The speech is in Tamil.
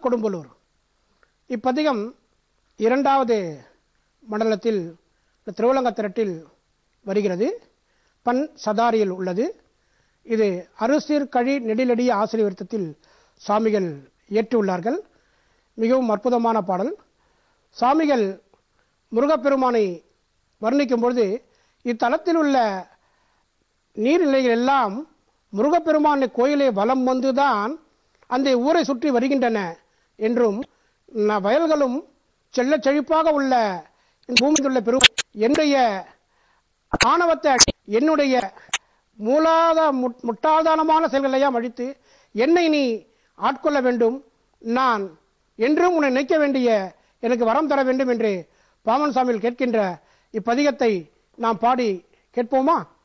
கொடும்பலூர் இப்பதிகம் இரண்டாவது மண்டலத்தில் திருவலங்கத்திரட்டில் வருகிறது பண் சதாரியில் உள்ளது இது அருசீர் கழி நெடிலடிய ஆசிரியர் விருத்தத்தில் சாமிகள் இயற்றியுள்ளார்கள் மிகவும் அற்புதமான பாடல் சாமிகள் முருகப்பெருமானை வர்ணிக்கும் பொழுது இத்தலத்தில் உள்ள நீர்நிலைகள் எல்லாம் முருகப்பெருமான் கோயிலை வலம் வந்துதான் அந்த ஊரை சுற்றி வருகின்றன என்றும் ந- வயல்களும் செல்ல செழிப்பாக உள்ள இந்த பூமியில் உள்ள பெரும் என்னுடைய ஆணவத்தை என்னுடைய மூலாத முட்- முட்டாள்தனமான செயல்களையாம் அழித்து என்னை நீ ஆட்கொள்ள வேண்டும் நான் என்றும் உன்னை நினைக்க வேண்டிய எனக்கு வரம் தர வேண்டும் என்று பாமன் சாமியில் கேட்கின்ற இப்பதிகத்தை நாம் பாடி கேட்போமா